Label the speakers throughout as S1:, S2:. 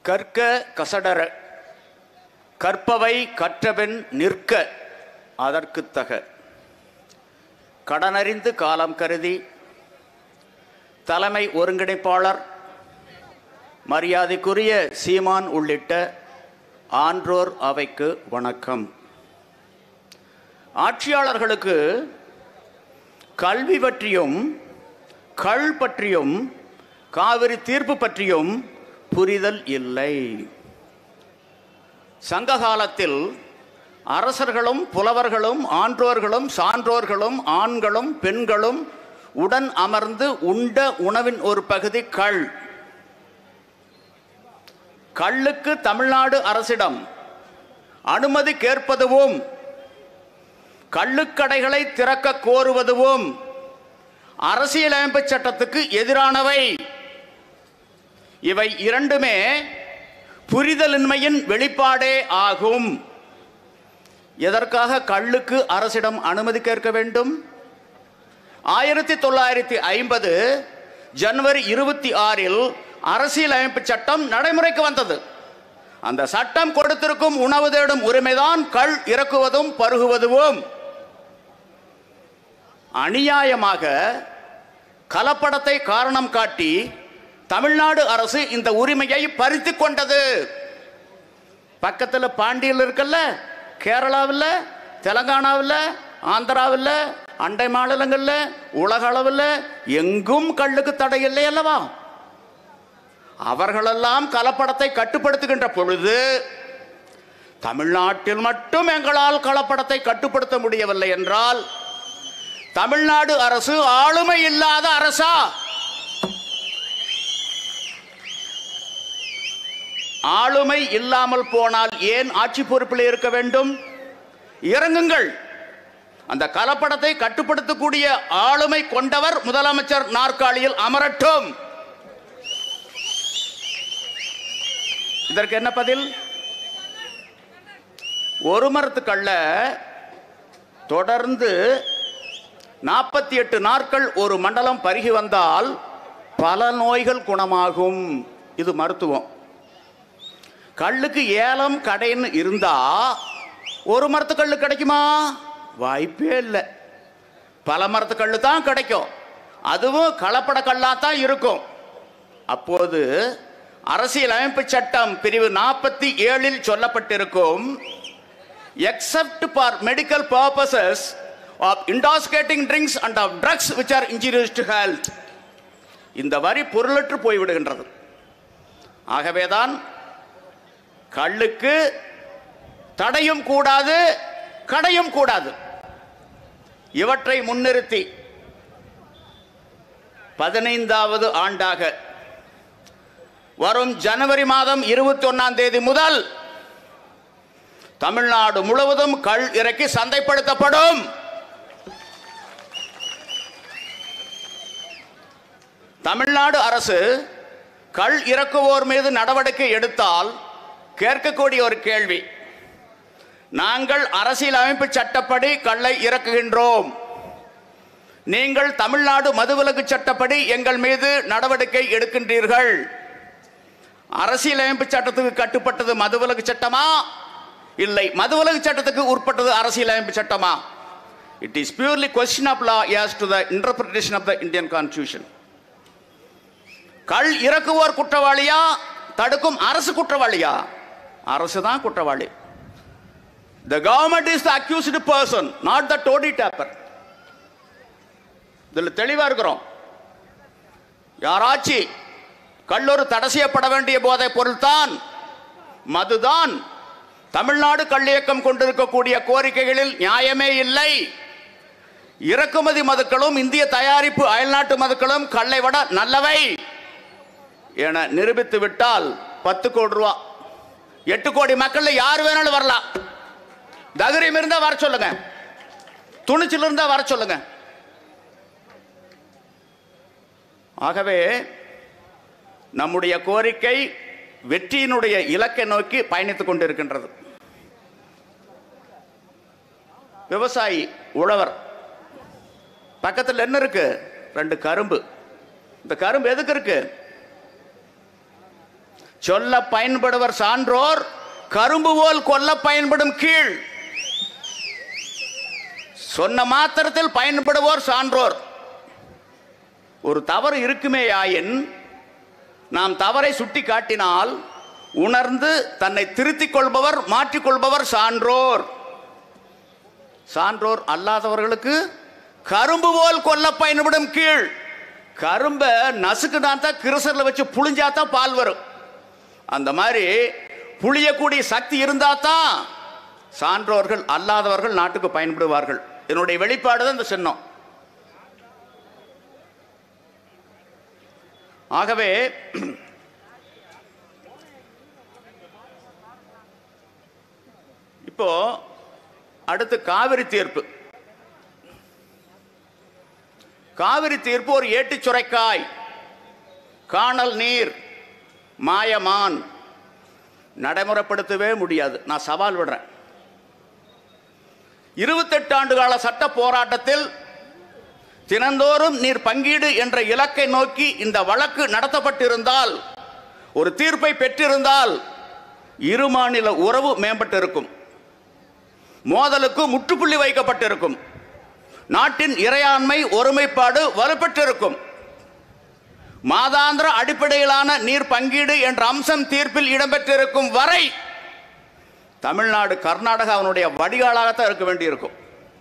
S1: கற்க கசடர கற்பவை கற்றபின் நிற்க அதற்குத் தக கடனறிந்து காலம் கருதி தலைமை ஒருங்கிணைப்பாளர் மரியாதைக்குரிய சீமான் உள்ளிட்ட ஆன்றோர் அவைக்கு வணக்கம் ஆட்சியாளர்களுக்கு கல்வி பற்றியும் கள் பற்றியும் காவிரி தீர்ப்பு பற்றியும் புரிதல் இல்லை சங்க காலத்தில் அரசர்களும் புலவர்களும் ஆன்றோர்களும் சான்றோர்களும் ஆண்களும் பெண்களும் உடன் அமர்ந்து உண்ட உணவின் ஒரு பகுதி கள் கள்ளுக்கு தமிழ்நாடு அரசிடம் அனுமதி கேட்பதுவும் கள்ளுக்கடைகளை திறக்க கோருவதுவும் அரசியலமைப்பு சட்டத்துக்கு எதிரானவை இவை இரண்டுமே புரிதலின்மையின் வெளிப்பாடே ஆகும் எதற்காக கள்ளுக்கு அரசிடம் அனுமதி கேட்க வேண்டும் ஆயிரத்தி தொள்ளாயிரத்தி ஐம்பது ஜனவரி இருபத்தி ஆறில் அரசியலமைப்பு சட்டம் நடைமுறைக்கு வந்தது அந்த சட்டம் கொடுத்திருக்கும் உணவு தேடும் உரிமைதான் கள் இறக்குவதும் பருகுவதும் அநியாயமாக கலப்படத்தை காரணம் காட்டி தமிழ்நாடு அரசு இந்த உரிமையை பறித்து கொண்டது பக்கத்தில் பாண்டியில் இருக்குல்ல கேரளாவில் தெலங்கானாவில் ஆந்திராவில் அண்டை மாநிலங்களில் உலக அளவில் எங்கும் கள்ளுக்கு தடை இல்லை அல்லவா அவர்களெல்லாம் கலப்படத்தை கட்டுப்படுத்துகின்ற பொழுது தமிழ்நாட்டில் மட்டும் எங்களால் கலப்படத்தை கட்டுப்படுத்த முடியவில்லை என்றால் தமிழ்நாடு அரசு ஆளுமை இல்லாத அரசா ஆளுமை இல்லாமல் போனால் ஏன் ஆட்சி பொறுப்பில் இருக்க வேண்டும் இறங்குங்கள் அந்த கலப்படத்தை கட்டுப்படுத்தக்கூடிய ஆளுமை கொண்டவர் முதலமைச்சர் நாற்காலியில் அமரட்டும் இதற்கு என்ன பதில் ஒரு மரத்துக்கல்ல தொடர்ந்து நாற்பத்தி எட்டு நாட்கள் ஒரு மண்டலம் பருகி வந்தால் பல நோய்கள் குணமாகும் இது மருத்துவம் கல்லுக்கு ஏலம் கடைன்னு இருந்தா ஒரு மரத்து கல்லு கிடைக்குமா வாய்ப்பே இல்லை பல மரத்து கல்லு தான் கிடைக்கும் அதுவும் கலப்பட கல்லா தான் இருக்கும் அப்போது அரசியலமைப்பு சட்டம் பிரிவு நாற்பத்தி ஏழில் சொல்லப்பட்டிருக்கும் except for medical purposes of intoxicating drinks and of drugs which are injurious to health இந்த வரி பொருளற்று போய்விடுகின்றது ஆகவேதான் கள்ளுக்கு தடையும் கூடாது கடையும் கூடாது இவற்றை முன்னிறுத்தி பதினைந்தாவது ஆண்டாக வரும் ஜனவரி மாதம் இருபத்தி ஒன்னாம் தேதி முதல் தமிழ்நாடு முழுவதும் கள் இறக்கி சந்தைப்படுத்தப்படும் தமிழ்நாடு அரசு கள் இறக்குவோர் மீது நடவடிக்கை எடுத்தால் கேட்கக்கூடிய ஒரு கேள்வி நாங்கள் அரசியலமைப்பு சட்டப்படி கல்லை இறக்குகின்றோம் நீங்கள் தமிழ்நாடு மதுவிலக்கு சட்டப்படி எங்கள் மீது நடவடிக்கை எடுக்கின்றீர்கள் அரசியலமைப்பு சட்டத்துக்கு கட்டுப்பட்டது மதுவிலக்கு சட்டமா இல்லை மதுவிலக்கு சட்டத்துக்கு உட்பட்டது அரசியலமைப்பு சட்டமா it is purely question of law as to the interpretation of the Indian constitution கள் இறக்குவோர் குற்றவாளியா தடுக்கும் அரசு குற்றவாளியா அரசு தான் குற்றவாளி the government is the accused person not the toddy tapper இதில் தெளிவா இருக்கிறோம் யாராச்சி கல்லூர் தடை செய்யப்பட வேண்டிய போதைப் பொருள்தான் மதுதான் தமிழ்நாடு கள்ளியக்கம் கொண்டிருக்கக்கூடிய கோரிக்கைகளில் நியாயமே இல்லை இறக்குமதி மதுக்களும் இந்திய தயாரிப்பு அயல்நாட்டு மதுக்களும் கல்லை விட நல்லவை என நிரூபித்து விட்டால் பத்து கோடி ரூபா எட்டு கோடி மக்கள் யார் வேணாலும் வரலாம் தகுரியம் இருந்தா வர சொல்லுங்க துணிச்சல் இருந்தா வர சொல்லுங்க ஆகவே நம்முடைய கோரிக்கை வெற்றியினுடைய இலக்கை நோக்கி பயணித்துக் கொண்டிருக்கின்றது விவசாயி உழவர் பக்கத்தில் என்ன இருக்கு ரெண்டு கரும்பு இந்த கரும்பு எதுக்கு இருக்கு சொல்ல பயன்படுவர் சான்றோர் கரும்பு போல் கொல்ல பயன்படும் கீழ் சொன்ன மாத்திரத்தில் பயன்படுவோர் சான்றோர் ஒரு தவறு இருக்குமே ஆயின் நாம் தவறை சுட்டி காட்டினால் உணர்ந்து தன்னை திருத்திக் கொள்பவர் மாற்றிக்கொள்பவர் சான்றோர் சான்றோர் அல்லாதவர்களுக்கு கரும்பு போல் கொல்ல பயன்படும் கீழ் கரும்பை நசுக்குனா தான் கிருசரில் வச்சு புளிஞ்சா தான் பால் வரும் அந்த மாதிரி புளியக்கூடிய சக்தி இருந்தா தான் சான்றோர்கள் அல்லாதவர்கள் நாட்டுக்கு பயன்படுவார்கள் என்னுடைய வெளிப்பாடு தான் இந்த சின்னம் ஆகவே இப்போ அடுத்து காவிரி தீர்ப்பு காவிரி தீர்ப்பு ஒரு ஏட்டுச் சுரைக்காய் காணல் நீர் மாயமான் நடைமுறைப்படுத்தவே முடியாது நான் சவால் விடுறேன் இருபத்தெட்டு ஆண்டு கால சட்ட போராட்டத்தில் தினந்தோறும் நீர் பங்கீடு என்ற இலக்கை நோக்கி இந்த வழக்கு நடத்தப்பட்டிருந்தால் ஒரு தீர்ப்பை பெற்றிருந்தால் இரு மாநில உறவு மேம்பட்டிருக்கும் மோதலுக்கு முற்றுப்புள்ளி வைக்கப்பட்டிருக்கும் நாட்டின் இறையாண்மை ஒருமைப்பாடு வலுப்பெற்றிருக்கும் மாதாந்திர அடிப்படையிலான நீர் பங்கீடு என்ற அம்சம் தீர்ப்பில் இடம்பெற்றிருக்கும் வரை தமிழ்நாடு கர்நாடகாவினுடைய வடிகாலாகத்தான் இருக்க வேண்டியிருக்கும்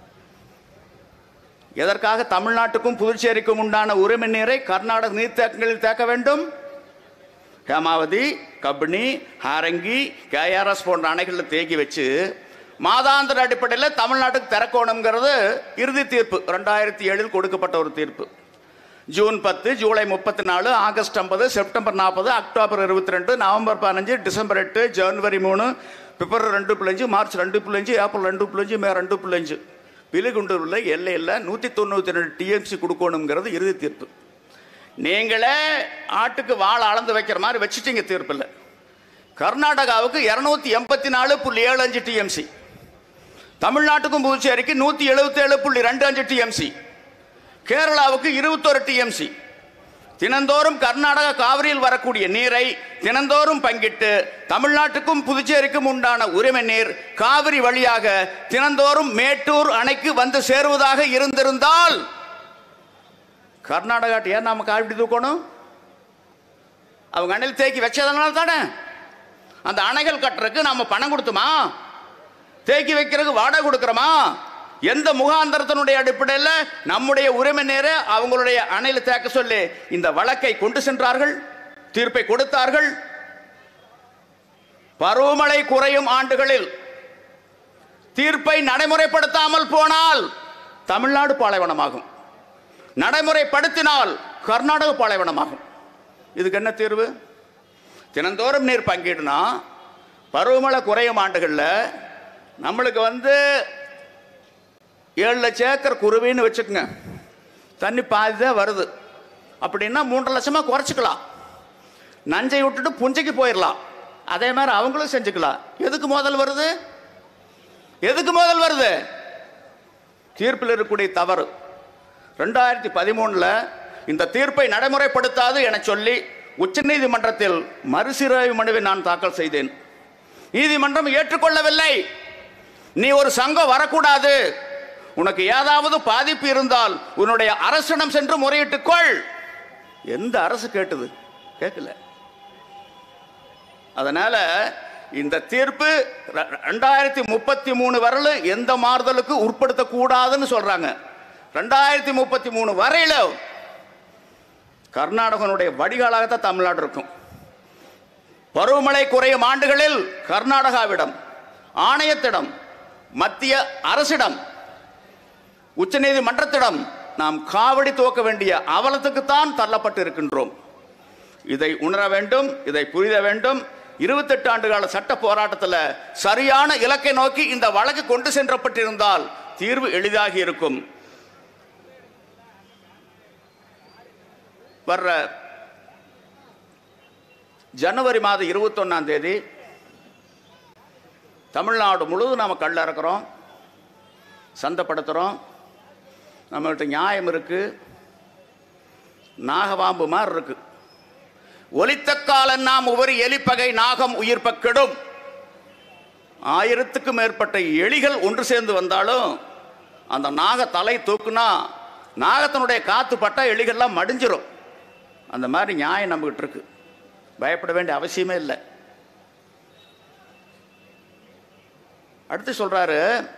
S1: எதற்காக தமிழ்நாட்டுக்கும் புதுச்சேரிக்கும் உண்டான உரிமை நீரை கர்நாடக நீர்த்தேக்கங்களில் தேக்க வேண்டும் ஹேமாவதி கபினி ஹாரங்கி கேஆர்எஸ் போன்ற அணைகளில் தேக்கி வச்சு மாதாந்திர அடிப்படையில் தமிழ்நாட்டுக்கு திறக்கணுங்கிறது இறுதி தீர்ப்பு ரெண்டாயிரத்தி ஏழில் கொடுக்கப்பட்ட ஒரு தீர்ப்பு ஜூன் பத்து ஜூலை முப்பத்தி நாலு ஆகஸ்ட் ஐம்பது செப்டம்பர் நாற்பது அக்டோபர் இருபத்தி ரெண்டு நவம்பர் பதினஞ்சு டிசம்பர் எட்டு ஜனவரி மூணு பிப்ரவரி ரெண்டு புள்ளஞ்சு மார்ச் ரெண்டு புள்ளஞ்சு ஏப்ரல் ரெண்டு புள்ளஞ்சு மே ரெண்டு புள்ளஞ்சு பிலிகுண்டூரில் எல்லையில் நூற்றி தொண்ணூற்றி ரெண்டு டிஎம்சி கொடுக்கணுங்கிறது இறுதி தீர்ப்பு நீங்களே ஆட்டுக்கு வாழை அளந்து வைக்கிற மாதிரி வச்சுட்டீங்க தீர்ப்பில் கர்நாடகாவுக்கு இரநூத்தி எண்பத்தி நாலு புள்ளி ஏழு அஞ்சு டிஎம்சி தமிழ்நாட்டுக்கும் புதுச்சேரிக்கு நூற்றி எழுபத்தேழு புள்ளி ரெண்டு அஞ்சு டிஎம்சி கேரளாவுக்கு இருபத்தொரு டிஎம்சி தினந்தோறும் கர்நாடக காவிரியில் வரக்கூடிய நீரை தினந்தோறும் பங்கிட்டு தமிழ்நாட்டுக்கும் புதுச்சேரிக்கும் உண்டான உரிமை நீர் காவிரி வழியாக தினந்தோறும் மேட்டூர் அணைக்கு வந்து சேருவதாக இருந்திருந்தால் கர்நாடகாட்டு ஏன் நாம காவிரி தூக்கணும் அவங்க அணையில் தேக்கி வச்சதனால தானே அந்த அணைகள் கட்டுறதுக்கு நாம பணம் கொடுத்துமா தேக்கி வைக்கிறதுக்கு வாடகை கொடுக்குறோமா எந்த முகாந்தரத்தினுடைய அடிப்படையில் நம்முடைய உரிமை நேர அவங்களுடைய அணையில் தேக்க சொல்லி இந்த வழக்கை கொண்டு சென்றார்கள் தீர்ப்பை கொடுத்தார்கள் பருவமழை குறையும் ஆண்டுகளில் தீர்ப்பை நடைமுறைப்படுத்தாமல் போனால் தமிழ்நாடு பாலைவனமாகும் நடைமுறைப்படுத்தினால் கர்நாடக பாலைவனமாகும் இதுக்கு என்ன தீர்வு தினந்தோறும் நீர் பங்கீடுனா பருவமழை குறையும் ஆண்டுகளில் நம்மளுக்கு வந்து ஏழு லட்சம் ஏக்கர் குருவின்னு வச்சுக்கோங்க தண்ணி பாதி தான் வருது அப்படின்னா மூன்றரை லட்சமாக குறைச்சிக்கலாம் நஞ்சை விட்டுட்டு புஞ்சைக்கு போயிடலாம் அதே மாதிரி அவங்களும் செஞ்சுக்கலாம் எதுக்கு மோதல் வருது எதுக்கு மோதல் வருது தீர்ப்பில் இருக்கக்கூடிய தவறு ரெண்டாயிரத்தி பதிமூணில் இந்த தீர்ப்பை நடைமுறைப்படுத்தாது என சொல்லி உச்சநீதிமன்றத்தில் மறுசீராய்வு மனுவை நான் தாக்கல் செய்தேன் நீதிமன்றம் ஏற்றுக்கொள்ளவில்லை நீ ஒரு சங்கம் வரக்கூடாது உனக்கு ஏதாவது பாதிப்பு இருந்தால் உன்னுடைய அரசிடம் சென்று முறையிட்டுக் கொள் எந்த அரசு கேட்டது கேட்கல அதனால இந்த தீர்ப்பு ர- ரெண்டாயிரத்தி முப்பத்தி மூணு வரல எந்த மாறுதலுக்கு உட்படுத்தக்கூடாதுன்னு சொல்றாங்க ரெண்டாயிரத்தி முப்பத்தி மூணு வரையில கர்நாடகனுடைய வடிகாலாகத்தான் தமிழ்நாடு இருக்கும் பருவமழை குறையும் ஆண்டுகளில் கர்நாடகாவிடம் ஆணையத்திடம் மத்திய அரசிடம் உச்சநீதிமன்றத்திடம் நாம் காவடி துவக்க வேண்டிய அவலத்துக்குத்தான் தள்ளப்பட்டு இருக்கின்றோம் இதை உணர வேண்டும் இதை புரித வேண்டும் இருபத்தெட்டு ஆண்டு கால சட்ட போராட்டத்தில் சரியான இலக்கை நோக்கி இந்த வழக்கு கொண்டு சென்றப்பட்டிருந்தால் தீர்வு எளிதாகி இருக்கும் வர்ற ஜனவரி மாதம் இருபத்தொன்னாம் தேதி தமிழ்நாடு முழுவதும் நாம் கல்ல இறக்குறோம் சந்தைப்படுத்துகிறோம் நம்மள்ட்ட நியாயம் இருக்குது நாகவாம்பு மாதிரி இருக்கு ஒலித்த காலெல்லாம் ஒவ்வொரு எலிப்பகை நாகம் உயிர்ப்ப கெடும் ஆயிரத்துக்கும் மேற்பட்ட எலிகள் ஒன்று சேர்ந்து வந்தாலும் அந்த நாக தலை தூக்குனா நாகத்தினுடைய காத்து பட்டா எலிகள்லாம் மடிஞ்சிரும் அந்த மாதிரி நியாயம் நம்மகிட்ட இருக்கு பயப்பட வேண்டிய அவசியமே இல்லை அடுத்து சொல்றாரு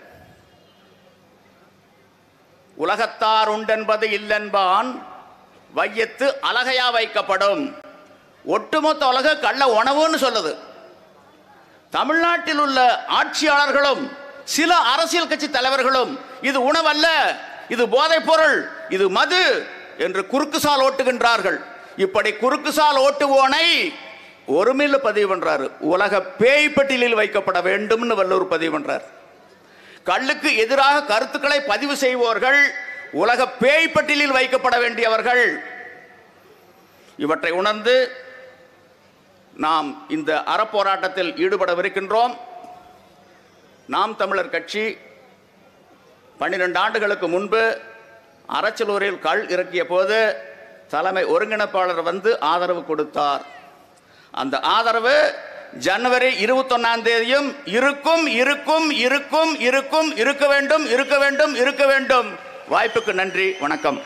S1: உலகத்தார் உண்டென்பது இல்லென்பான் வையத்து அழகையா வைக்கப்படும் ஒட்டுமொத்த உலக கள்ள உணவுன்னு சொல்லுது தமிழ்நாட்டில் உள்ள ஆட்சியாளர்களும் சில அரசியல் கட்சி தலைவர்களும் இது உணவல்ல இது போதைப் பொருள் இது மது என்று குறுக்குசால் ஓட்டுகின்றார்கள் இப்படி குறுக்குசால் ஓட்டுவோனை ஒரு மில்ல பதிவு பண்றாரு உலக பேய் பட்டியலில் வைக்கப்பட வேண்டும்னு வல்லூர் பதிவு பண்றார் கள்ளுக்கு எதிராக கருத்துக்களை பதிவு செய்வோர்கள் உலக பேய் பட்டியலில் வைக்கப்பட வேண்டியவர்கள் இவற்றை உணர்ந்து நாம் இந்த அறப்போராட்டத்தில் ஈடுபடவிருக்கின்றோம் நாம் தமிழர் கட்சி பன்னிரண்டு ஆண்டுகளுக்கு முன்பு அரச்சலூரில் கள் இறக்கிய போது தலைமை ஒருங்கிணைப்பாளர் வந்து ஆதரவு கொடுத்தார் அந்த ஆதரவு ஜனவரி இருபத்தொன்னாம் தேதியும் இருக்கும் இருக்கும் இருக்கும் இருக்கும் இருக்க வேண்டும் இருக்க வேண்டும் இருக்க வேண்டும் வாய்ப்புக்கு நன்றி வணக்கம்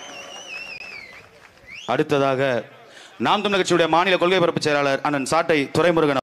S2: அடுத்ததாக நாம் தமிழர் கட்சியுடைய மாநில கொள்கை பரப்பு செயலாளர் அண்ணன் சாட்டை துரைமுருகன்